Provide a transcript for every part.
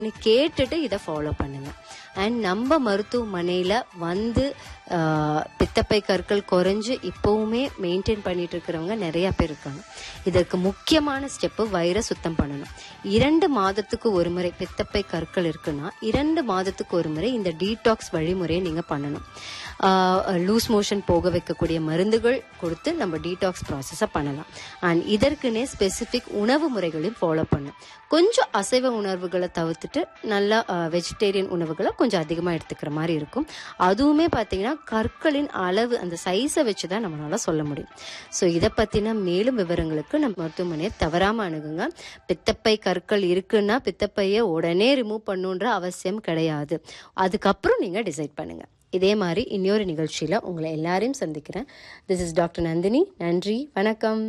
கேட்டுட்டு இதை ஃபாலோ பண்ணுங்க அண்ட் நம்ம மருத்துவமனையில வந்து ஆஹ், பித்தப்பை கற்கள் குறைஞ்சு இப்பவுமே மெயின்டைன் பண்ணிட்டு இருக்கிறவங்க நிறைய பேர் இருக்காங்க இதற்கு முக்கியமான ஸ்டெப்பு வயிறை சுத்தம் பண்ணணும் இரண்டு மாதத்துக்கு ஒரு முறை பித்தப்பை கற்கள் இருக்குன்னா இரண்டு மாதத்துக்கு ஒரு முறை இந்த டீடாக்ஸ் வழிமுறையை நீங்க பண்ணணும் லூஸ் மோஷன் போக வைக்கக்கூடிய மருந்துகள் கொடுத்து நம்ம டீடாக்ஸ் ப்ராசஸை பண்ணலாம் அண்ட் இதற்குனே ஸ்பெசிஃபிக் உணவு முறைகளையும் ஃபாலோ பண்ணணும் கொஞ்சம் அசைவ உணர்வுகளை தவிர்த்துட்டு நல்லா வெஜிடேரியன் உணவுகளை கொஞ்சம் அதிகமாக எடுத்துக்கிற மாதிரி இருக்கும் அதுவுமே பார்த்தீங்கன்னா கற்களின் அளவு அந்த சைஸை வச்சு தான் நம்மளால சொல்ல முடியும் ஸோ இதை பற்றின மேலும் விவரங்களுக்கு நம்ம மருத்துவமனையை தவறாமல் அணுகுங்க பித்தப்பை கற்கள் இருக்குன்னா பித்தப்பையை உடனே ரிமூவ் பண்ணுன்ற அவசியம் கிடையாது அதுக்கப்புறம் நீங்கள் டிசைட் பண்ணுங்க இதே மாதிரி இன்னொரு நிகழ்ச்சியில் உங்களை எல்லாரையும் சந்திக்கிறேன் திஸ் இஸ் டாக்டர் நந்தினி நன்றி வணக்கம்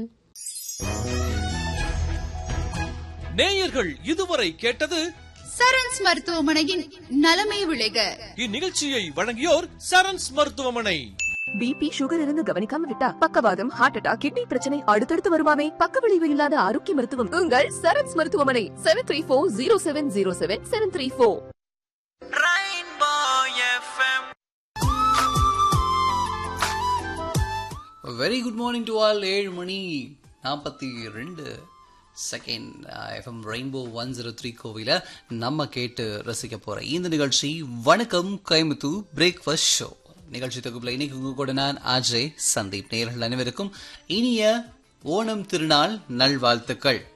நேயர்கள் இதுவரை கேட்டது சரண்ஸ் மருத்துவமனையின் நலமை விளைக இந்நிகழ்ச்சியை வழங்கியோர் சரண்ஸ் மருத்துவமனை பிபி சுகர் இருந்து கவனிக்காம விட்டா பக்கவாதம் ஹார்ட் அட்டாக் கிட்னி பிரச்சனை அடுத்தடுத்து வருமாமே பக்க விளைவு இல்லாத ஆரோக்கிய மருத்துவம் உங்கள் சரண்ஸ் மருத்துவமனை seven three four zero seven zero seven seven three four very good morning to all ஏழு மணி நாற்பத்தி ரெண்டு second FM Rainbow one zero three கோவில நம்ம கேட்டு ரசிக்க போற இந்த நிகழ்ச்சி வணக்கம் கைமுத்து பிரேக்ஃபாஸ்ட் ஷோ நிகழ்ச்சி தொகுப்புல இன்னைக்கு உங்க கூட நான் அஜய் சந்தீப் நேயர்கள் அனைவருக்கும் இனிய ஓணம் திருநாள் நல்வாழ்த்துக்கள்